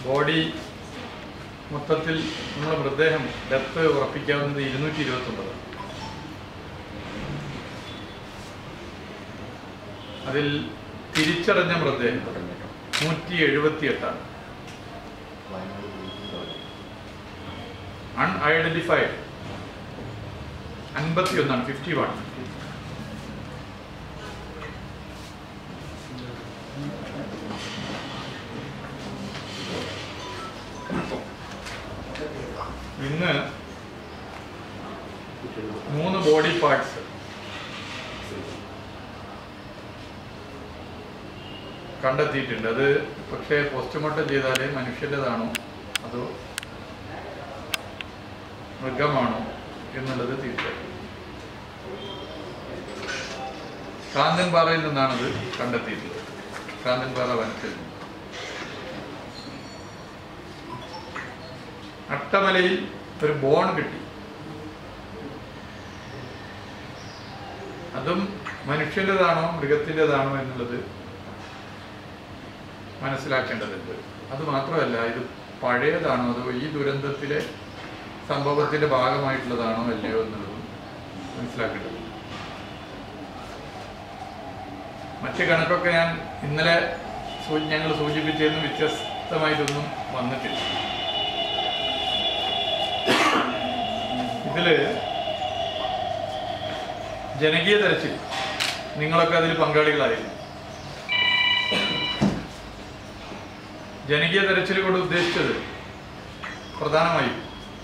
Body മൊത്തത്തിൽ നമ്മുടെ മൃതദേഹം ഡെത്ത് ഉറപ്പിക്കാവുന്നത് ഇരുന്നൂറ്റി ഇരുപത്തൊമ്പത് അതിൽ തിരിച്ചറിഞ്ഞ മൃതദേഹം നൂറ്റി എഴുപത്തി എട്ടാണ് അൺഐഡന്റിഫൈഡ് അൻപത്തി ഒന്നാണ് ഫിഫ്റ്റി വൺ ഇന്ന് മൂന്ന് ബോഡി പാർട്സ് കണ്ടെത്തിയിട്ടുണ്ട് അത് പക്ഷേ പോസ്റ്റ്മോർട്ടം ചെയ്താലേ മനുഷ്യൻ്റെതാണോ അതോ മൃഗമാണോ എന്നുള്ളത് തീർച്ചയായും കാന്തൻപാറയിൽ നിന്നാണത് കണ്ടെത്തിയിട്ടുള്ളത് കാന്തൻപാറ വനത്തിൽ നിന്ന് അട്ടമലയിൽ ഒരു ബോൺ കിട്ടി അതും മനുഷ്യൻ്റെതാണോ മൃഗത്തിൻ്റെതാണോ എന്നുള്ളത് മനസ്സിലാക്കേണ്ടതുണ്ട് അത് മാത്രമല്ല ഇത് പഴയതാണോ അതോ ഈ ദുരന്തത്തിലെ സംഭവത്തിന്റെ ഭാഗമായിട്ടുള്ളതാണോ അല്ലയോ എന്നുള്ളതും മനസ്സിലാക്കേണ്ടത് മറ്റ് കണക്കൊക്കെ ഞാൻ ഇന്നലെ സൂ- ഞങ്ങൾ സൂചിപ്പിച്ചതിന് വ്യത്യസ്തമായിട്ടൊന്നും വന്നിട്ടില്ല ഇതില് ജനകീയ തെരച്ചിൽ നിങ്ങളൊക്കെ അതിൽ പങ്കാളികളായിരുന്നു ജനകീയ തെരച്ചിൽ കൊണ്ട് ഉദ്ദേശിച്ചത് പ്രധാനമായും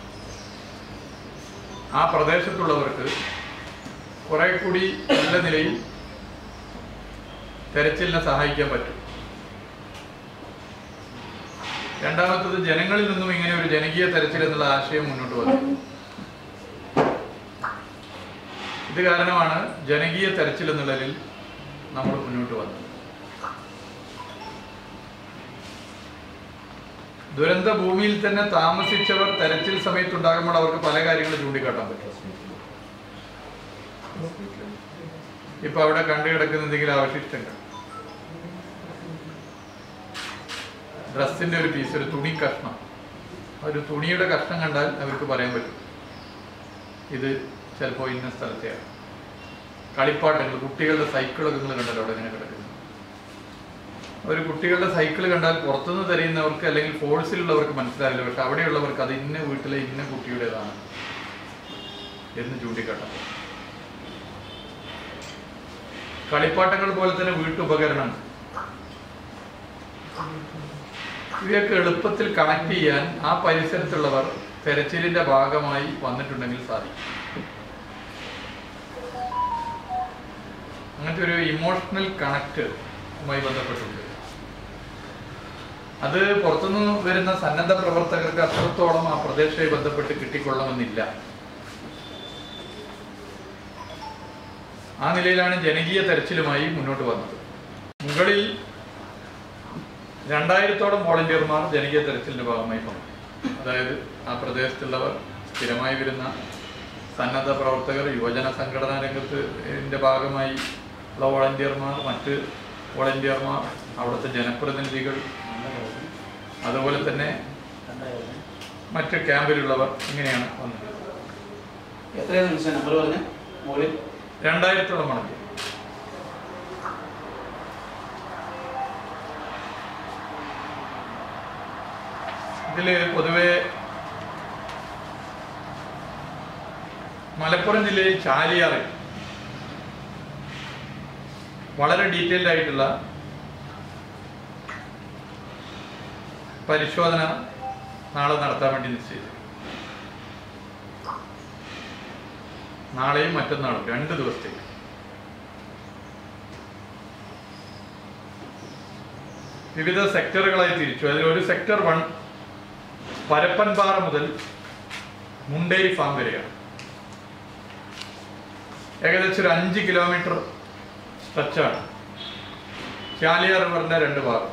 ആ പ്രദേശത്തുള്ളവർക്ക് കുറെ കൂടി നല്ല നിലയിൽ തെരച്ചിലിനെ സഹായിക്കാൻ പറ്റും രണ്ടാമത്തത് ജനങ്ങളിൽ നിന്നും ഇങ്ങനെ ഒരു ജനകീയ തെരച്ചിൽ എന്നുള്ള ആശയം മുന്നോട്ട് വന്നു ഇത് കാരണമാണ് ജനകീയ തെരച്ചിൽ എന്നുള്ളതിൽ നമ്മൾ മുന്നോട്ട് വന്നത് ദുരന്ത ഭൂമിയിൽ തന്നെ താമസിച്ചവർ തെരച്ചിൽ സമയത്തുണ്ടാകുമ്പോൾ അവർക്ക് പല കാര്യങ്ങൾ ചൂണ്ടിക്കാട്ടാൻ പറ്റും ഇപ്പൊ അവിടെ കണ്ടു കിടക്കുന്ന എന്തെങ്കിലും അവശിഷ്ടങ്ങൾ ഡ്രസ്സിന്റെ ഒരു പീസ് ഒരു തുണി കഷ്ണം ഒരു തുണിയുടെ കഷ്ണം കണ്ടാൽ അവർക്ക് പറയാൻ പറ്റും ഇത് ചിലപ്പോൾ ഇന്ന സ്ഥലത്തെയാണ് കളിപ്പാട്ടങ്ങൾ കുട്ടികളുടെ സൈക്കിളൊക്കെ നിങ്ങൾ കണ്ടല്ലോ അവിടെ ഇങ്ങനെ കിടക്കുന്നത് ഒരു കുട്ടികളുടെ സൈക്കിൾ കണ്ടാൽ പുറത്തുനിന്ന് തെരയുന്നവർക്ക് അല്ലെങ്കിൽ ഫോഴ്സിലുള്ളവർക്ക് മനസ്സിലാവില്ല പക്ഷെ അവിടെയുള്ളവർക്ക് അത് ഇന്ന വീട്ടിലെ ഇന്ന കുട്ടിയുടേതാണ് എന്ന് ചൂണ്ടിക്കാട്ടാം കളിപ്പാട്ടങ്ങൾ പോലെ തന്നെ വീട്ടുപകരണം ഇവയൊക്കെ എളുപ്പത്തിൽ കണക്ട് ചെയ്യാൻ ആ പരിസരത്തുള്ളവർ തെരച്ചിലിന്റെ ഭാഗമായി വന്നിട്ടുണ്ടെങ്കിൽ സാധിക്കും അങ്ങനത്തെ ഒരു ഇമോഷണൽ കണക്റ്റുമായി ബന്ധപ്പെട്ടുണ്ട് അത് പുറത്തുനിന്ന് വരുന്ന സന്നദ്ധ പ്രവർത്തകർക്ക് അത്രത്തോളം ആ പ്രദേശവുമായി ബന്ധപ്പെട്ട് കിട്ടിക്കൊള്ളണമെന്നില്ല ആ നിലയിലാണ് ജനകീയ തെരച്ചിലുമായി മുന്നോട്ട് വന്നത് മുകളിൽ രണ്ടായിരത്തോളം വോളണ്ടിയർമാർ ജനകീയ തെരച്ചിലിന്റെ ഭാഗമായി പങ്കു അതായത് ആ പ്രദേശത്തുള്ളവർ സ്ഥിരമായി വരുന്ന സന്നദ്ധ പ്രവർത്തകർ യുവജന സംഘടനാ രംഗത്ത് ഇതിന്റെ ഭാഗമായി ഉള്ള വോളണ്ടിയർമാർ മറ്റ് വോളണ്ടിയർമാർ അവിടുത്തെ ജനപ്രതിനിധികൾ അതുപോലെ തന്നെ മറ്റ് ക്യാമ്പിലുള്ളവർ ഇങ്ങനെയാണ് വന്നത് എത്രയാണ് നിമിഷം നമ്പർ പറഞ്ഞ മുകളിൽ രണ്ടായിരത്തോളം മടങ്ങി ഇതില് പൊതുവെ മലപ്പുറം ജില്ലയിൽ ചാലിയാറിൽ വളരെ ഡീറ്റെയിൽഡ് ആയിട്ടുള്ള പരിശോധന നാളെ നടത്താൻ വേണ്ടി നിശ്ചയിച്ചു നാളെയും മറ്റന്നാളും രണ്ട് ദിവസത്തേക്ക് വിവിധ സെക്ടറുകളായി തിരിച്ചു അതിൽ ഒരു സെക്ടർ വൺ പരപ്പൻപാറ മുതൽ മുണ്ടേരി ഫാം വരെയാണ് ഏകദേശം ഒരു അഞ്ച് കിലോമീറ്റർ സ്ട്രെച്ചാണ് ചാലിയാർ റിവറിന്റെ രണ്ട് ഭാഗം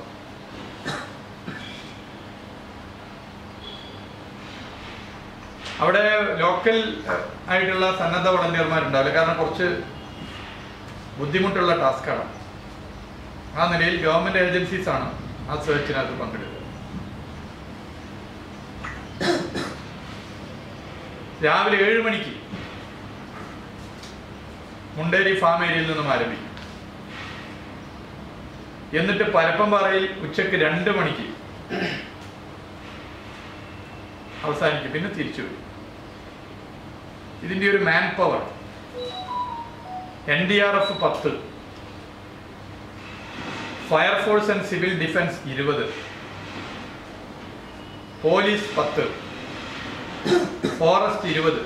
അവിടെ ലോക്കൽ ആയിട്ടുള്ള സന്നദ്ധ വളണ്ടിയർമാരുണ്ടാവില്ല കാരണം കുറച്ച് ബുദ്ധിമുട്ടുള്ള ടാസ്ക്കാണ് ആ നിലയിൽ ഗവൺമെന്റ് ഏജൻസീസ് ആണ് ആ സെർച്ചിനകത്ത് പങ്കെടുക്കുക രാവിലെ ഏഴ് മണിക്ക് മുണ്ടേരി ഫാം ഏരിയയിൽ നിന്നും ആരംഭിക്കും എന്നിട്ട് പരപ്പംപാറയിൽ ഉച്ചക്ക് രണ്ട് മണിക്ക് അവസാനിക്കും പിന്നെ തിരിച്ചു വരും ഇതിന്റെ ഒരു man power N D R F പത്ത് ഫയർഫോഴ്സ് ആൻഡ് സിവിൽ ഡിഫൻസ് ഇരുപത് പോലീസ് പത്ത് ഫോറസ്റ്റ് ഇരുപത്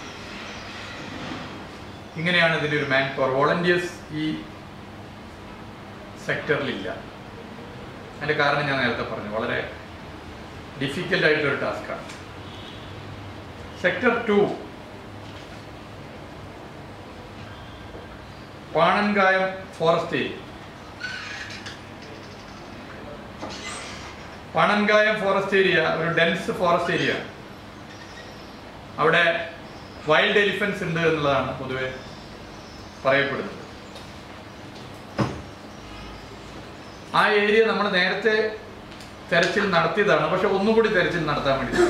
ഇങ്ങനെയാണ് ഇതിന്റെ ഒരു മാൻ പവർ വോളണ്ടിയേഴ്സ് ഈ സെക്ടറിലില്ല അതിന്റെ കാരണം ഞാൻ നേരത്തെ പറഞ്ഞു വളരെ ഡിഫിക്കൽട്ട് ആയിട്ടുള്ള ഒരു ടാസ്ക്കാണ് sector two Panankayam forest area Panankayam forest area ഒരു ഡെൻസ് ഫോറസ്റ്റ് ഏരിയ അവിടെ വൈൽഡ് എലിഫൻസ് ഉണ്ട് എന്നുള്ളതാണ് പൊതുവെ പറയപ്പെടുന്നത് ആ ഏരിയ നമ്മൾ നേരത്തെ തെരച്ചിൽ നടത്തിയതാണ് പക്ഷെ ഒന്നുകൂടി തെരച്ചിൽ നടത്താൻ വേണ്ടി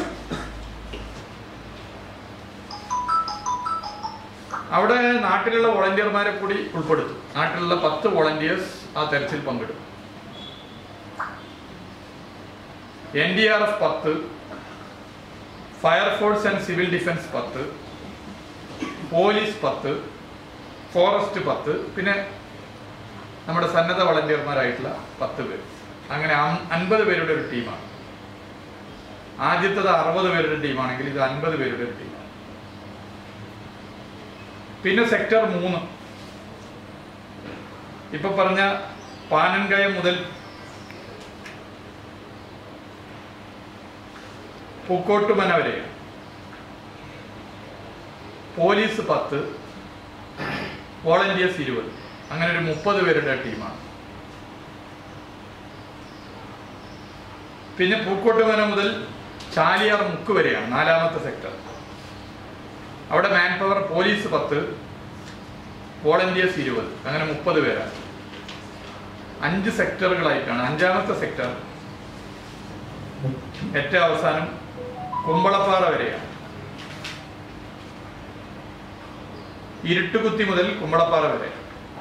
അവിടെ നാട്ടിലുള്ള വോളണ്ടിയർമാരെ കൂടി ഉൾപ്പെടുത്തും നാട്ടിലുള്ള പത്ത് വോളണ്ടിയേഴ്സ് ആ തെരച്ചിൽ പങ്കെടുക്കും എൻ ഡി ആർ എഫ് പത്ത് ഫയർഫോഴ്സ് ആൻഡ് സിവിൽ ഡിഫൻസ് പത്ത് പോലീസ് പത്ത് ഫോറസ്റ്റ് പത്ത് പിന്നെ നമ്മുടെ സന്നദ്ധ വളണ്ടിയർമാരായിട്ടുള്ള പത്ത് പേര് അങ്ങനെ അം- അൻപത് പേരുടെ ഒരു ടീമാണ് ആദ്യത്തത് അറുപത് പേരുടെ ടീമാണെങ്കിൽ ഇത് അൻപത് പേരുടെ ഒരു ടീമാണ് പിന്നെ സെക്ടർ മൂന്ന് ഇപ്പൊ പറഞ്ഞ പാനൻകയം മുതൽ പൂക്കോട്ടുമന വരെയാണ് പോലീസ് പത്ത് വോളണ്ടിയേഴ്സ് ഇരുപത് അങ്ങനെ ഒരു മുപ്പത് പേരുടെ ടീമാണ് പിന്നെ പൂക്കോട്ടുമന മുതൽ ചാലിയാർ മുക്ക് വരെയാണ് നാലാമത്തെ സെക്ടർ അവിടെ മാൻ പവർ പോലീസ് പത്ത് വോളണ്ടിയേഴ്സ് ഇരുപത് അങ്ങനെ മുപ്പത് പേരാണ് അഞ്ച് സെക്ടറുകളായിട്ടാണ് അഞ്ചാമത്തെ സെക്ടർ ഏറ്റവും അവസാനം കുമ്പളപ്പാറ വരെയാണ് ഇരുട്ടുകുത്തി മുതൽ കുമ്പളപ്പാറ വരെ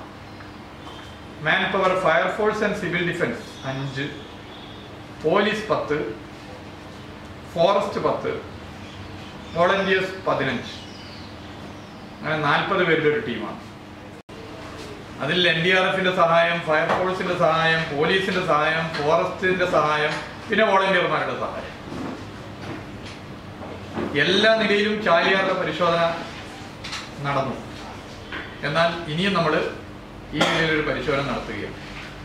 man power fire force and civil defence അഞ്ച് പോലീസ് പത്ത് ഫോറസ്റ്റ് പത്ത് വോളണ്ടിയേഴ്സ് പതിനഞ്ച് അങ്ങനെ നാൽപ്പത് പേരുടെ ഒരു ടീമാണ് അതിൽ എൻ ഡി ആർ എഫിന്റെ സഹായം ഫയർഫോഴ്സിന്റെ സഹായം പോലീസിന്റെ സഹായം ഫോറസ്റ്റിന്റെ സഹായം പിന്നെ വോളണ്ടിയർമാരുടെ സഹായം എല്ലാ നിലയിലും ചാലിയാറുടെ പരിശോധന നടന്നു എന്നാൽ ഇനിയും നമ്മൾ ഈ നിലയിലൊരു പരിശോധന നടത്തുകയാണ്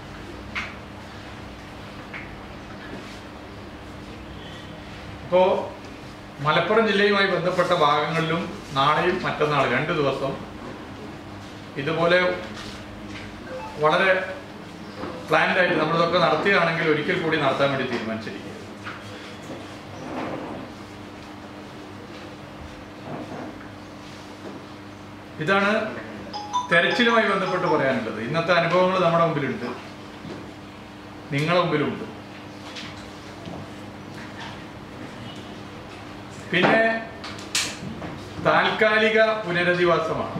ഇപ്പോ മലപ്പുറം ജില്ലയുമായി ബന്ധപ്പെട്ട ഭാഗങ്ങളിലും നാളെയും മറ്റന്നാൾ രണ്ട് ദിവസം ഇതുപോലെ വളരെ പ്ലാൻഡ് ആയിട്ട് നമ്മളിതൊക്കെ നടത്തുകയാണെങ്കിൽ ഒരിക്കൽ കൂടി നടത്താൻ വേണ്ടി തീരുമാനിച്ചിരിക്കുക ഇതാണ് തെരച്ചിലുമായി ബന്ധപ്പെട്ട് പറയാനുള്ളത് ഇന്നത്തെ അനുഭവങ്ങൾ നമ്മുടെ മുമ്പിലുണ്ട് നിങ്ങളുടെ മുമ്പിലുണ്ട് പിന്നെ താൽക്കാലിക പുനരധിവാസമാണ്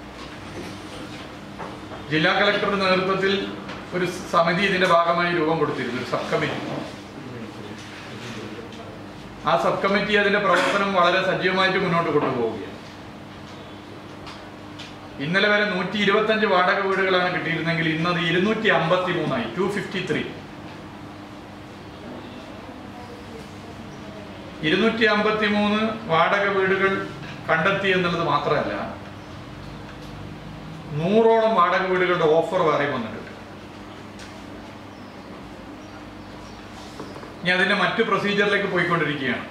ജില്ലാ കളക്ടറുടെ നേതൃത്വത്തിൽ ഒരു സമിതി ഇതിന്റെ ഭാഗമായി രൂപം കൊടുത്തിരുന്നു ഒരു സബ് കമ്മിറ്റി ആ സബ് കമ്മിറ്റി അതിന്റെ പ്രവർത്തനം വളരെ സജീവമായിട്ട് മുന്നോട്ട് കൊണ്ടുപോവുകയാണ് ഇന്നലെ വരെ നൂറ്റി ഇരുപത്തഞ്ച് വാടക വീടുകളാണ് കിട്ടിയിരുന്നെങ്കിൽ ഇന്നത് ഇരുന്നൂറ്റി അമ്പത്തി മൂന്നായി ടു ഫിഫ്റ്റി ത്രീ ഇരുന്നൂറ്റി അമ്പത്തി മൂന്ന് വാടക വീടുകൾ കണ്ടെത്തി എന്നുള്ളത് മാത്രമല്ല നൂറോളം വാടക വീടുകളുടെ ഓഫർ വേറെയും വന്നിട്ടുണ്ട് ഇനി അതിന്റെ മറ്റു പ്രൊസീജിയറിലേക്ക് പോയിക്കൊണ്ടിരിക്കുകയാണ്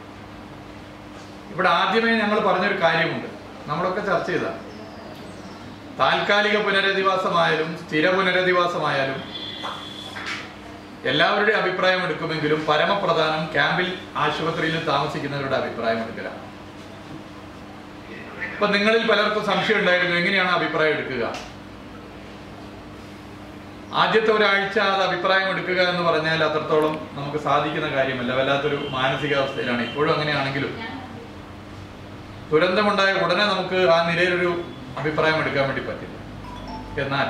ഇവിടെ ആദ്യമേ ഞങ്ങൾ പറഞ്ഞൊരു കാര്യമുണ്ട് നമ്മളൊക്കെ ചർച്ച ചെയ്ത താൽക്കാലിക പുനരധിവാസമായാലും സ്ഥിര പുനരധിവാസമായാലും എല്ലാവരുടെയും അഭിപ്രായം എടുക്കുമെങ്കിലും പരമപ്രധാനം ക്യാമ്പിൽ ആശുപത്രിയിൽ താമസിക്കുന്നവരുടെ അഭിപ്രായം എടുക്കലാണ് ഇപ്പൊ നിങ്ങളിൽ പലർക്കും സംശയം ഉണ്ടായിരുന്നു എങ്ങനെയാണ് അഭിപ്രായം എടുക്കുക ആദ്യത്തെ ഒരാഴ്ച അത് അഭിപ്രായം എടുക്കുക എന്ന് പറഞ്ഞാൽ അത്രത്തോളം നമുക്ക് സാധിക്കുന്ന കാര്യമല്ല വല്ലാത്തൊരു മാനസികാവസ്ഥയിലാണ് ഇപ്പോഴും അങ്ങനെയാണെങ്കിലും ദുരന്തമുണ്ടായ ഉടനെ നമുക്ക് ആ നിലയിലൊരു അഭിപ്രായം എടുക്കാൻ വേണ്ടി പറ്റില്ല എന്നാൽ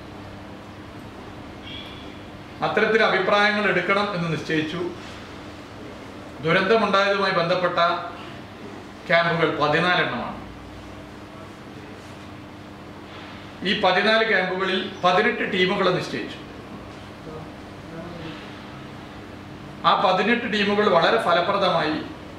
അത്തരത്തിൽ അഭിപ്രായങ്ങൾ എടുക്കണം എന്ന് നിശ്ചയിച്ചു ദുരന്തമുണ്ടായതുമായി ബന്ധപ്പെട്ട ക്യാമ്പുകൾ പതിനാലെണ്ണമാണ് ഈ പതിനാല് ക്യാമ്പുകളിൽ പതിനെട്ട് ടീമുകളെ നിശ്ചയിച്ചു ആ പതിനെട്ട് ടീമുകൾ വളരെ ഫലപ്രദമായി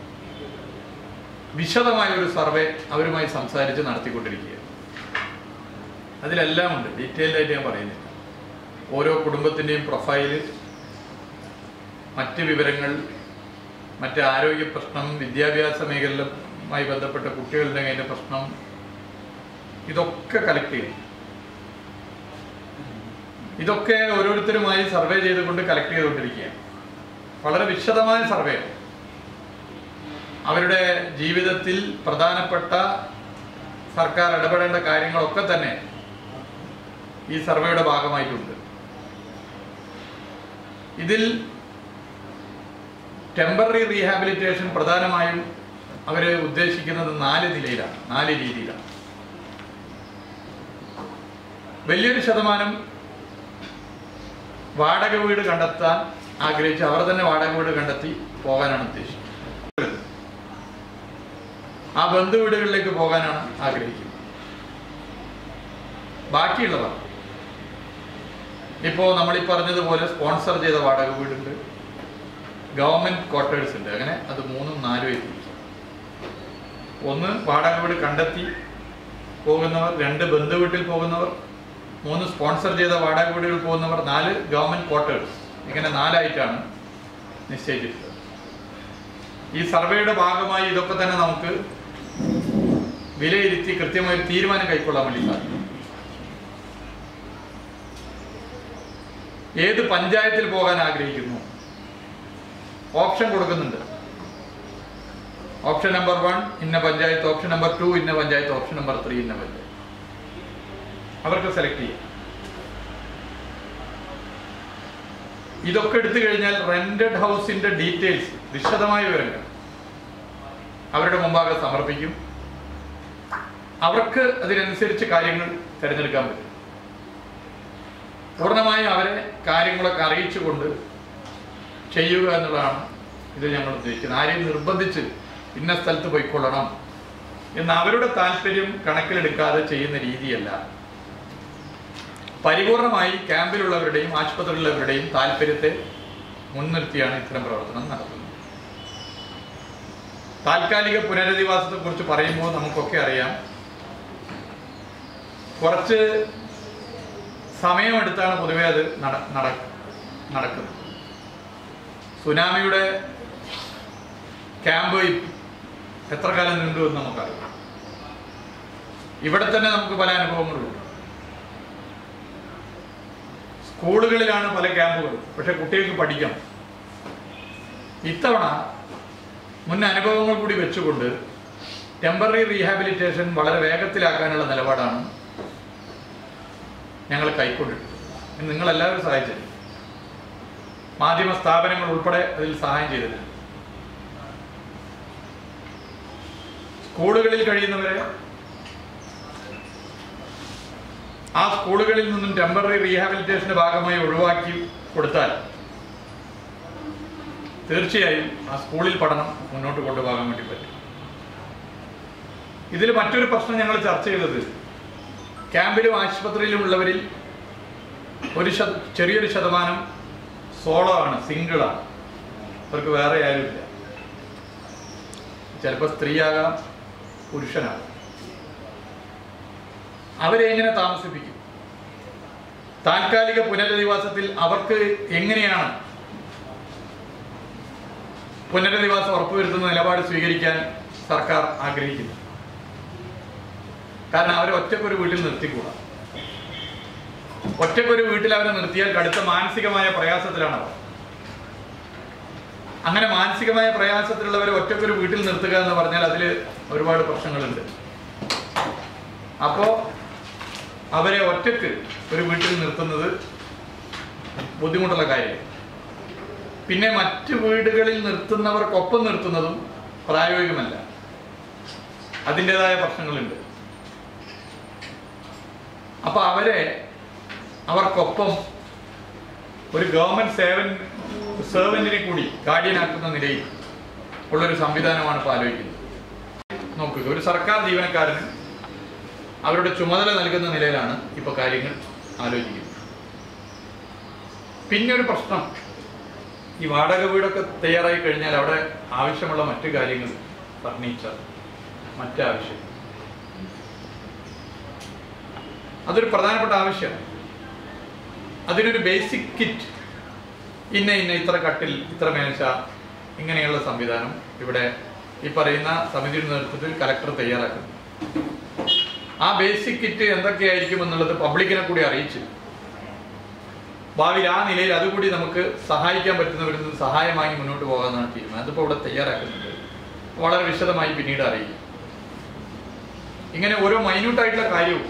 വിശദമായ ഒരു സർവേ അവരുമായി സംസാരിച്ച് നടത്തിക്കൊണ്ടിരിക്കുകയാണ് അതിലെല്ലാം ഉണ്ട് ഡീറ്റെയിൽഡ് ആയിട്ട് ഞാൻ പറയുന്നില്ല ഓരോ കുടുംബത്തിൻ്റെയും പ്രൊഫൈല് മറ്റ് വിവരങ്ങൾ മറ്റ് ആരോഗ്യ പ്രശ്നം വിദ്യാഭ്യാസ മേഖലയുമായി ബന്ധപ്പെട്ട കുട്ടികളുടെ അതിൻ്റെ പ്രശ്നം ഇതൊക്കെ കളക്ട് ചെയ്തു ഇതൊക്കെ ഓരോരുത്തരുമായി സർവേ ചെയ്തുകൊണ്ട് കളക്ട് ചെയ്തുകൊണ്ടിരിക്കുകയാണ് വളരെ വിശദമായ സർവേ അവരുടെ ജീവിതത്തിൽ പ്രധാനപ്പെട്ട സർക്കാർ ഇടപെടേണ്ട കാര്യങ്ങളൊക്കെ തന്നെ ഈ സർവേയുടെ ഭാഗമായിട്ടുണ്ട് ഇതിൽ ടെമ്പററി റീഹാബിലിറ്റേഷൻ പ്രധാനമായും അവർ ഉദ്ദേശിക്കുന്നത് നാല് നിലയിലാണ് നാല് രീതിയിലാണ് വലിയൊരു ശതമാനം വാടക വീട് കണ്ടെത്താൻ ആഗ്രഹിച്ച് അവർ തന്നെ വാടക വീട് കണ്ടെത്തി പോകാനാണ് ഉദ്ദേശിക്കുന്നത് ആ ബന്ധു വീടുകളിലേക്ക് പോകാനാണ് ആഗ്രഹിക്കുന്നത് ബാക്കിയുള്ളവർ ഇപ്പോൾ നമ്മൾ ഈ പറഞ്ഞതുപോലെ സ്പോൺസർ ചെയ്ത വാടക വീടുണ്ട് ഗവൺമെന്റ് ക്വാർട്ടേഴ്സ് ഉണ്ട് അങ്ങനെ അത് മൂന്നും നാലും ആയി തിരിച്ചു ഒന്ന് വാടക വീട് കണ്ടെത്തി പോകുന്നവർ രണ്ട് ബന്ധു വീട്ടിൽ പോകുന്നവർ മൂന്ന് സ്പോൺസർ ചെയ്ത വാടക വീടുകളിൽ പോകുന്നവർ നാല് ഗവൺമെന്റ് ക്വാർട്ടേഴ്സ് ഇങ്ങനെ നാലായിട്ടാണ് നിശ്ചയിച്ചിട്ടുള്ളത് ഈ സർവേയുടെ ഭാഗമായി ഇതൊക്കെ തന്നെ നമുക്ക് വിലയിരുത്തി കൃത്യമായ ഒരു തീരുമാനം കൈക്കൊള്ളാൻ വേണ്ടി സാധിക്കും ഏത് പഞ്ചായത്തിൽ പോകാൻ ആഗ്രഹിക്കുന്നു ഓപ്ഷൻ കൊടുക്കുന്നുണ്ട് ഓപ്ഷൻ നമ്പർ വൺ ഇന്ന പഞ്ചായത്ത് ഓപ്ഷൻ നമ്പർ ടു ഇന്ന പഞ്ചായത്ത് ഓപ്ഷൻ നമ്പർ ത്രീ ഇന്ന പഞ്ചായത്ത് അവർക്ക് സെലക്ട് ചെയ്യാം ഇതൊക്കെ എടുത്തു കഴിഞ്ഞാൽ റെന്റഡ് ഹൗസിന്റെ ഡീറ്റെയിൽസ് വിശദമായ വിവരങ്ങൾ അവരുടെ മുമ്പാകെ സമർപ്പിക്കും അവർക്ക് അതിനനുസരിച്ച് കാര്യങ്ങൾ തിരഞ്ഞെടുക്കാൻ പറ്റും പൂർണ്ണമായും അവരെ കാര്യങ്ങളൊക്കെ അറിയിച്ചുകൊണ്ട് ചെയ്യുക എന്നുള്ളതാണ് ഇത് ഞങ്ങൾ ഉദ്ദേശിക്കുന്നത് ആരെയും നിർബന്ധിച്ച് ഇന്ന സ്ഥലത്ത് പോയിക്കൊള്ളണം എന്ന് അവരുടെ താല്പര്യം കണക്കിലെടുക്കാതെ ചെയ്യുന്ന രീതിയല്ല പരിപൂർണമായി ക്യാമ്പിലുള്ളവരുടെയും ആശുപത്രിയിലുള്ളവരുടെയും താല്പര്യത്തെ മുൻനിർത്തിയാണ് ഇത്തരം പ്രവർത്തനം നടത്തുന്നത് താൽക്കാലിക പുനരധിവാസത്തെ കുറിച്ച് പറയുമ്പോൾ നമുക്കൊക്കെ അറിയാം കുറച്ച് സമയമെടുത്താണ് പൊതുവെ അത് നട നട- നടക്കുന്നത് സുനാമിയുടെ ക്യാമ്പ് എത്ര കാലം നീണ്ടു എന്ന് നമുക്കറിയാം ഇവിടെ തന്നെ നമുക്ക് പല അനുഭവങ്ങളുണ്ട് സ്കൂളുകളിലാണ് പല ക്യാമ്പുകളും പക്ഷെ കുട്ടികൾക്ക് പഠിക്കണം ഇത്തവണ മുൻ അനുഭവങ്ങൾ കൂടി വെച്ചുകൊണ്ട് ടെമ്പററി റീഹാബിലിറ്റേഷൻ വളരെ വേഗത്തിലാക്കാനുള്ള നിലപാടാണ് ഞങ്ങൾ കൈക്കൊണ്ടിട്ടുള്ളത് ഇത് നിങ്ങളെല്ലാവരും സഹായിച്ചില്ല മാധ്യമ സ്ഥാപനങ്ങൾ ഉൾപ്പെടെ അതിൽ സഹായം ചെയ്തിട്ടുണ്ട് സ്കൂളുകളിൽ കഴിയുന്നവരെ ആ സ്കൂളുകളിൽ നിന്നും ടെമ്പററി റീഹാബിലിറ്റേഷന്റെ ഭാഗമായി ഒഴിവാക്കി കൊടുത്താൽ തീർച്ചയായും ആ സ്കൂളിൽ പഠനം മുന്നോട്ട് കൊണ്ടുപോകാൻ വേണ്ടി പറ്റും ഇതിൽ മറ്റൊരു പ്രശ്നം ഞങ്ങൾ ചർച്ച ചെയ്തത് ക്യാമ്പിലും ആശുപത്രിയിലും ഉള്ളവരിൽ ഒരു ശത ചെറിയൊരു ശതമാനം സോളോ ആണ് സിംഗിളാണ് അവർക്ക് വേറെ ആരുമില്ല ചിലപ്പോൾ സ്ത്രീയാകാം പുരുഷനാകാം അവരെ എങ്ങനെ താമസിപ്പിക്കും താൽക്കാലിക പുനരധിവാസത്തിൽ അവർക്ക് എങ്ങനെയാണ് പുനരധിവാസം ഉറപ്പുവരുത്തുന്ന നിലപാട് സ്വീകരിക്കാൻ സർക്കാർ ആഗ്രഹിക്കുന്നു കാരണം അവരെ ഒറ്റക്കൊരു വീട്ടിൽ നിർത്തിക്കൂടാ ഒറ്റക്കൊരു വീട്ടിൽ അവരെ നിർത്തിയാൽ കടുത്ത മാനസികമായ പ്രയാസത്തിലാണ് അവർ അങ്ങനെ മാനസികമായ പ്രയാസത്തിലുള്ളവരെ ഒറ്റക്കൊരു വീട്ടിൽ നിർത്തുക എന്ന് പറഞ്ഞാൽ അതിൽ ഒരുപാട് പ്രശ്നങ്ങളുണ്ട് അപ്പോൾ അവരെ ഒറ്റക്ക് ഒരു വീട്ടിൽ നിർത്തുന്നത് ബുദ്ധിമുട്ടുള്ള കാര്യം പിന്നെ മറ്റു വീടുകളിൽ നിർത്തുന്നവർക്കൊപ്പം നിർത്തുന്നതും പ്രായോഗികമല്ല അതിൻ്റെതായ പ്രശ്നങ്ങളുണ്ട് അപ്പൊ അവരെ അവർക്കൊപ്പം ഒരു ഗവൺമെന്റ് സേവൻ സെർവന്റിനെ കൂടി ഗാർഡിയനാക്കുന്ന നിലയിൽ ഉള്ളൊരു സംവിധാനമാണ് ഇപ്പോൾ ആലോചിക്കുന്നത് നോക്കുക ഒരു സർക്കാർ ജീവനക്കാരന് അവരുടെ ചുമതല നൽകുന്ന നിലയിലാണ് ഇപ്പൊ കാര്യങ്ങൾ ആലോചിക്കുന്നത് പിന്നെ ഒരു പ്രശ്നം ഈ വാടക വീടൊക്കെ തയ്യാറായി കഴിഞ്ഞാൽ അവിടെ ആവശ്യമുള്ള മറ്റു കാര്യങ്ങൾ ഫർണിച്ചർ മറ്റാവശ്യം അതൊരു പ്രധാനപ്പെട്ട ആവശ്യമാണ് അതിനൊരു ബേസിക് കിറ്റ് ഇന്ന ഇന്ന ഇത്ര കട്ടിൽ ഇത്ര മേശ ഇങ്ങനെയുള്ള സംവിധാനം ഇവിടെ ഈ പറയുന്ന സമിതിയുടെ നേതൃത്വത്തിൽ കലക്ടർ തയ്യാറാക്കുന്നു ആ ബേസിക് കിറ്റ് എന്തൊക്കെയായിരിക്കും എന്നുള്ളത് പബ്ലിക്കിനെ കൂടി അറിയിച്ചു ഭാവിയിൽ ആ നിലയിൽ അതുകൂടി നമുക്ക് സഹായിക്കാൻ പറ്റുന്നവരിൽ നിന്ന് സഹായമായി മുന്നോട്ട് പോകാമെന്നാണ് തീരുമാനം അതിപ്പോൾ ഇവിടെ തയ്യാറാക്കുന്നുണ്ട് വളരെ വിശദമായി പിന്നീട് അറിയിക്കും ഇങ്ങനെ ഓരോ മൈന്യൂട്ടായിട്ടുള്ള കാര്യവും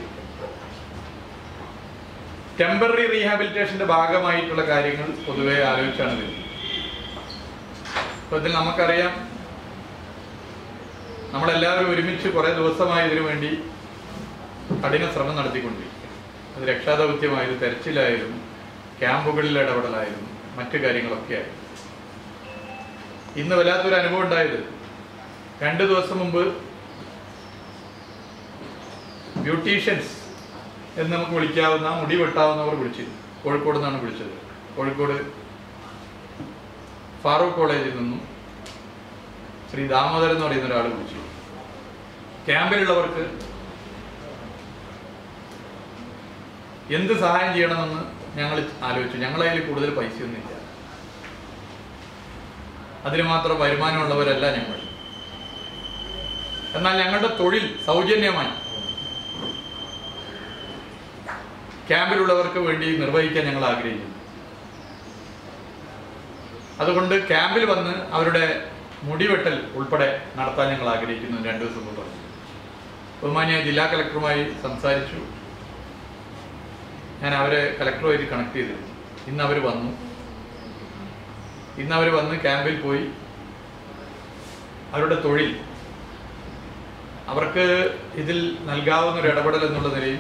ടെമ്പററി റീഹാബിലിറ്റേഷന്റെ ഭാഗമായിട്ടുള്ള കാര്യങ്ങൾ പൊതുവെ ആലോചിച്ചാണ് വരുന്നത് അപ്പൊ ഇതിൽ നമുക്കറിയാം നമ്മളെല്ലാവരും ഒരുമിച്ച് കുറെ ദിവസമായി ഇതിനു വേണ്ടി കഠിന ശ്രമം നടത്തിക്കൊണ്ടിരിക്കുക അത് രക്ഷാദൗത്യമായാലും തെരച്ചിലായാലും ക്യാമ്പുകളിൽ ഇടപെടലായാലും മറ്റു കാര്യങ്ങളൊക്കെ ആയിരുന്നു ഇന്ന് വല്ലാത്തൊരു അനുഭവം ഉണ്ടായത് രണ്ടു ദിവസം മുമ്പ് ബ്യൂട്ടീഷ്യൻസ് എന്ന് നമുക്ക് വിളിക്കാവുന്ന മുടി വെട്ടാവുന്നവർ വിളിച്ചിരുന്നു കോഴിക്കോട് നിന്നാണ് വിളിച്ചത് കോഴിക്കോട് ഫാറൂഖ് കോളേജിൽ നിന്നും ശ്രീ ദാമോദരൻ എന്ന് പറയുന്ന ഒരാൾ വിളിച്ചു ക്യാമ്പിലുള്ളവർക്ക് എന്ത് സഹായം ചെയ്യണമെന്ന് ഞങ്ങൾ ആലോചിച്ചു ഞങ്ങളെ കയ്യിൽ കൂടുതൽ പൈസയൊന്നുമില്ല അതിന് മാത്രം വരുമാനമുള്ളവരല്ല ഞങ്ങൾ എന്നാൽ ഞങ്ങളുടെ തൊഴിൽ സൗജന്യമായി ക്യാമ്പിലുള്ളവർക്ക് വേണ്ടി നിർവഹിക്കാൻ ഞങ്ങൾ ആഗ്രഹിക്കുന്നു അതുകൊണ്ട് ക്യാമ്പിൽ വന്ന് അവരുടെ മുടിവെട്ടൽ ഉൾപ്പെടെ നടത്താൻ ഞങ്ങൾ ആഗ്രഹിക്കുന്നു രണ്ടു ദിവസം മുമ്പ് പറഞ്ഞു ബഹുമാനിയ ജില്ലാ കളക്ടറുമായി സംസാരിച്ചു ഞാൻ അവരെ കളക്ടറുമായിട്ട് കണക്ട് ചെയ്തിരുന്നു ഇന്ന് അവർ വന്നു ഇന്ന് അവർ വന്ന് ക്യാമ്പിൽ പോയി അവരുടെ തൊഴിൽ അവർക്ക് ഇതിൽ നൽകാവുന്ന ഒരു ഇടപെടൽ എന്നുള്ള നിലയിൽ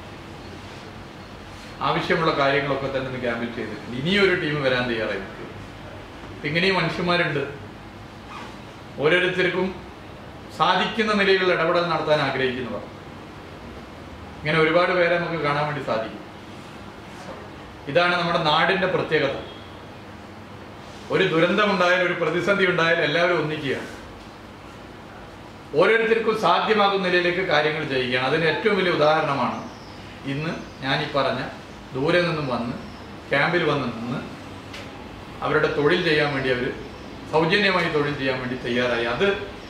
ആവശ്യമുള്ള കാര്യങ്ങളൊക്കെ തന്നെ ഇന്ന് ക്യാമ്പിൽ ചെയ്തിട്ടുണ്ട് ഇനിയൊരു ടീം വരാൻ തയ്യാറായി നിൽക്കുക. ഇങ്ങനെയും മനുഷ്യന്മാരുണ്ട് ഓരോരുത്തർക്കും സാധിക്കുന്ന നിലയിലുള്ള ഇടപെടൽ നടത്താൻ ആഗ്രഹിക്കുന്നവർ ഇങ്ങനെ ഒരുപാട് പേരെ നമുക്ക് കാണാൻ വേണ്ടി സാധിക്കും ഇതാണ് നമ്മുടെ നാടിന്റെ പ്രത്യേകത ഒരു ദുരന്തമുണ്ടായാൽ ഒരു പ്രതിസന്ധി ഉണ്ടായാൽ എല്ലാവരും ഒന്നിക്കുകയാണ് ഓരോരുത്തർക്കും സാധ്യമാകുന്ന നിലയിലേക്ക് കാര്യങ്ങൾ ചെയ്യുകയാണ് അതിന് ഏറ്റവും വലിയ ഉദാഹരണമാണ് ഇന്ന് ഞാൻ ഈ പറഞ്ഞ ദൂരെ നിന്നും വന്ന് ക്യാമ്പിൽ വന്ന് നിന്ന് അവരുടെ തൊഴിൽ ചെയ്യാൻ വേണ്ടി അവർ സൗജന്യമായി തൊഴിൽ ചെയ്യാൻ വേണ്ടി തയ്യാറായി അത്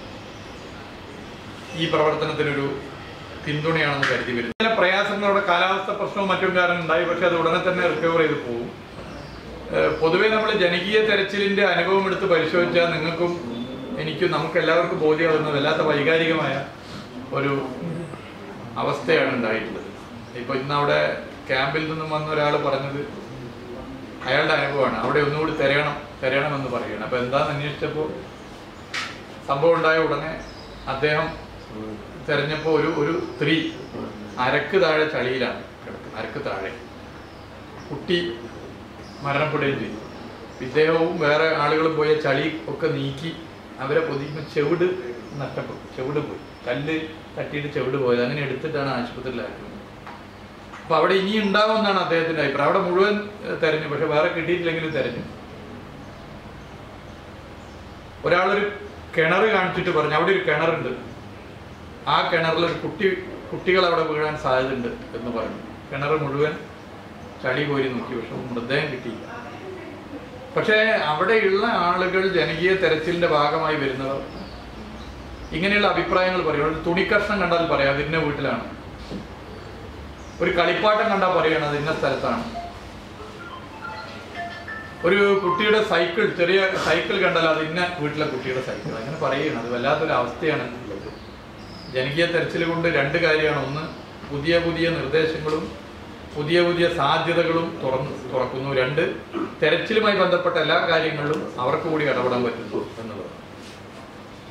ഈ പ്രവർത്തനത്തിനൊരു പിന്തുണയാണെന്ന് കരുതി വരുന്നു ചില പ്രയാസങ്ങളുടെ കാലാവസ്ഥ പ്രശ്നവും മറ്റും കാരണം ഉണ്ടായി പക്ഷെ അത് ഉടനെ തന്നെ റിക്കവർ ചെയ്ത് പോകും ഏഹ് പൊതുവെ നമ്മൾ ജനകീയ തെരച്ചിലിന്റെ അനുഭവം എടുത്ത് പരിശോധിച്ചാൽ നിങ്ങൾക്കും എനിക്കും നമുക്ക് എല്ലാവർക്കും ബോധ്യമാകുന്ന വല്ലാത്ത വൈകാരികമായ ഒരു അവസ്ഥയാണ് ഉണ്ടായിട്ടുള്ളത് ഇപ്പൊ ഇന്ന് അവിടെ ക്യാമ്പിൽ നിന്നും വന്ന ഒരാൾ പറഞ്ഞത് അയാളുടെ അനുഭവമാണ് അവിടെ ഒന്നുകൂടി തിരയണം തിരയണമെന്ന് പറയുകയാണ് അപ്പൊ എന്താന്ന് അന്വേഷിച്ചപ്പോൾ സംഭവം ഉണ്ടായ ഉടനെ അദ്ദേഹം തെരഞ്ഞപ്പോൾ ഒരു ഒരു സ്ത്രീ അരക്ക് താഴെ ചളിയിലാണ് കിടക്കുന്നത് അരക്ക് താഴെ കുട്ടി മരണപ്പെടുകയും ചെയ്തു ഇദ്ദേഹവും വേറെ ആളുകളും പോയ ചളി ഒക്കെ നീക്കി അവരെ പൊതിക്കുമ്പോൾ ചെവിട് നഷ്ടപ്പെട്ടു ചെവിട് പോയി കല്ല് തട്ടിയിട്ട് ചെവിട് പോയത് അങ്ങനെ എടുത്തിട്ടാണ് ആശുപത്രിയിലാക്കുന്നത് അപ്പൊ അവിടെ ഇനി ഉണ്ടാവുമെന്നാണ് അദ്ദേഹത്തിന്റെ അഭിപ്രായം അവിടെ മുഴുവൻ ഏഹ്, തെരഞ്ഞു പക്ഷെ വേറെ കിട്ടിയിട്ടില്ലെങ്കിലും തെരഞ്ഞു ഒരാളൊരു കിണർ കാണിച്ചിട്ട് പറഞ്ഞു അവിടെ ഒരു കിണറുണ്ട് ആ കിണറിൽ ഒരു കുട്ടി കുട്ടികൾ അവിടെ വീഴാൻ സാധ്യതയുണ്ട് എന്ന് പറഞ്ഞു കിണർ മുഴുവൻ ചളി കോരി നോക്കി പക്ഷെ മൃതദേഹം കിട്ടിയില്ല പക്ഷേ അവിടെയുള്ള ആളുകൾ ജനകീയ തെരച്ചിലിന്റെ ഭാഗമായി വരുന്നവർ ഇങ്ങനെയുള്ള അഭിപ്രായങ്ങൾ പറയും ഒരു തുണിക്കഷ്ണം കണ്ടാൽ പറയാം അത് ഇന്ന വീട്ടിലാണ് ഒരു കളിപ്പാട്ടം കണ്ടാൽ പറയണം അത് ഇന്ന സ്ഥലത്താണ് ഒരു കുട്ടിയുടെ സൈക്കിൾ ചെറിയ സൈക്കിൾ കണ്ടാൽ അത് ഇന്ന വീട്ടിലെ കുട്ടിയുടെ സൈക്കിൾ അങ്ങനെ പറയുകയാണ് അത് വല്ലാത്തൊരു അവസ്ഥയാണ് ഉള്ളത് ജനകീയ തെരച്ചിൽ കൊണ്ട് രണ്ട് കാര്യമാണ് ഒന്ന് പുതിയ പുതിയ നിർദ്ദേശങ്ങളും പുതിയ പുതിയ സാധ്യതകളും തുറന്ന് തുറക്കുന്നു രണ്ട് തെരച്ചിലുമായി ബന്ധപ്പെട്ട എല്ലാ കാര്യങ്ങളിലും അവർക്ക് കൂടി ഇടപെടാൻ പറ്റുന്നു എന്നുള്ളത്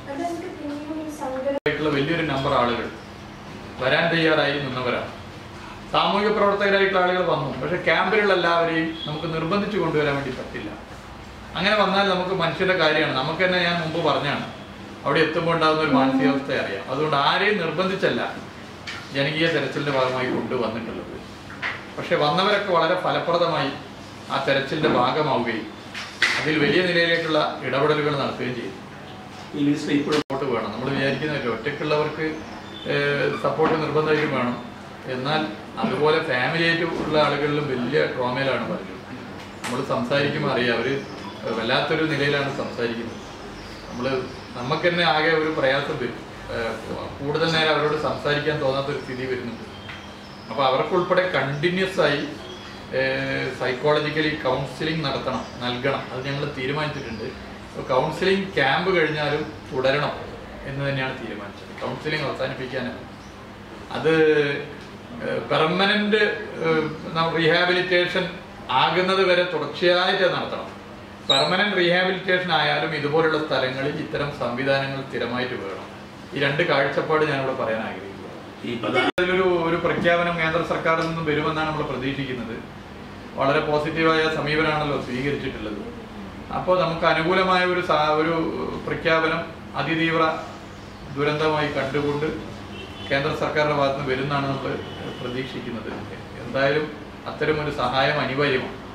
അതെനിക്ക് പിന്നെയും ഈ സങ്കടം ആയിട്ടുള്ള വലിയൊരു നമ്പർ ആളുകൾ വരാൻ തയ്യാറായി നിന്നവരാണ് സാമൂഹിക പ്രവർത്തകരായിട്ടുള്ള ആളുകൾ വന്നു പക്ഷെ ക്യാമ്പിലുള്ള എല്ലാവരെയും നമുക്ക് നിർബന്ധിച്ചു കൊണ്ടുവരാൻ വേണ്ടി പറ്റില്ല അങ്ങനെ വന്നാൽ നമുക്ക് മനുഷ്യന്റെ കാര്യമാണ് നമുക്ക് തന്നെ ഞാൻ മുമ്പ് പറഞ്ഞാണ് അവിടെ എത്തുമ്പോൾ ഉണ്ടാകുന്ന ഒരു മാനസികാവസ്ഥ അറിയാം അതുകൊണ്ട് ആരെയും നിർബന്ധിച്ചല്ല ജനകീയ തെരച്ചിലിന്റെ ഭാഗമായി കൊണ്ടുവന്നിട്ടുള്ളത് പക്ഷെ വന്നവരൊക്കെ വളരെ ഫലപ്രദമായി ആ തെരച്ചിലിന്റെ ഭാഗമാവുകയും അതിൽ വലിയ നിലയിലേക്കുള്ള ഇടപെടലുകൾ നടത്തുകയും ചെയ്തു ഈ മിനിസ്റ്റർ ഇപ്പോഴും സപ്പോർട്ട് വേണം നമ്മൾ വിചാരിക്കുന്നില്ല ഒറ്റയ്ക്കുള്ളവർക്ക് സപ്പോർട്ട് നിർബന്ധമായിട്ടും വേണം എന്നാൽ അതുപോലെ ഫാമിലി ആയിട്ട് ഉള്ള ആളുകളിലും വലിയ ട്രോമയിലാണ് പലരും നമ്മൾ സംസാരിക്കുമ്പോൾ അറിയാം അവർ വല്ലാത്തൊരു നിലയിലാണ് സംസാരിക്കുന്നത് നമ്മൾ നമുക്ക് തന്നെ ആകെ ഒരു പ്രയാസം വരും ഏഹ് കൂടുതൽ നേരം അവരോട് സംസാരിക്കാൻ തോന്നാത്തൊരു സ്ഥിതി വരുന്നുണ്ട് അപ്പോൾ അവർക്കുൾപ്പെടെ കണ്ടിന്യൂസ് ആയി സൈക്കോളജിക്കലി കൗൺസിലിംഗ് നടത്തണം നൽകണം അത് ഞങ്ങൾ തീരുമാനിച്ചിട്ടുണ്ട് കൗൺസിലിംഗ് ക്യാമ്പ് കഴിഞ്ഞാലും തുടരണം എന്ന് തന്നെയാണ് തീരുമാനിച്ചത് കൗൺസിലിംഗ് അവസാനിപ്പിക്കാനാണ് അത് പെർമനന്റ് റീഹാബിലിറ്റേഷൻ ആകുന്നത് വരെ തുടർച്ചയായിട്ട് നടത്തണം പെർമനന്റ് റീഹാബിലിറ്റേഷൻ ആയാലും ഇതുപോലുള്ള സ്ഥലങ്ങളിൽ ഇത്തരം സംവിധാനങ്ങൾ സ്ഥിരമായിട്ട് വേണം ഈ രണ്ട് കാഴ്ചപ്പാട് ഞാനിവിടെ പറയാൻ ആഗ്രഹിക്കുന്നു ഈ പ്രധാന ഇതിലൊരു ഒരു പ്രഖ്യാപനം കേന്ദ്ര സർക്കാരിൽ നിന്നും വരുമെന്നാണ് നമ്മൾ പ്രതീക്ഷിക്കുന്നത് വളരെ പോസിറ്റീവായ സമീപനമാണല്ലോ സ്വീകരിച്ചിട്ടുള്ളത് അപ്പോൾ നമുക്ക് അനുകൂലമായ ഒരു സാ- ഒരു പ്രഖ്യാപനം അതിതീവ്ര ദുരന്തമായി കണ്ടുകൊണ്ട് കേന്ദ്ര സർക്കാരിന്റെ ഭാഗത്ത് നിന്ന് വരുമെന്നാണ് നമ്മൾ പ്രതീക്ഷിക്കുന്നത് എന്തായാലും അത്തരം ഒരു സഹായം അനിവാര്യമാണ്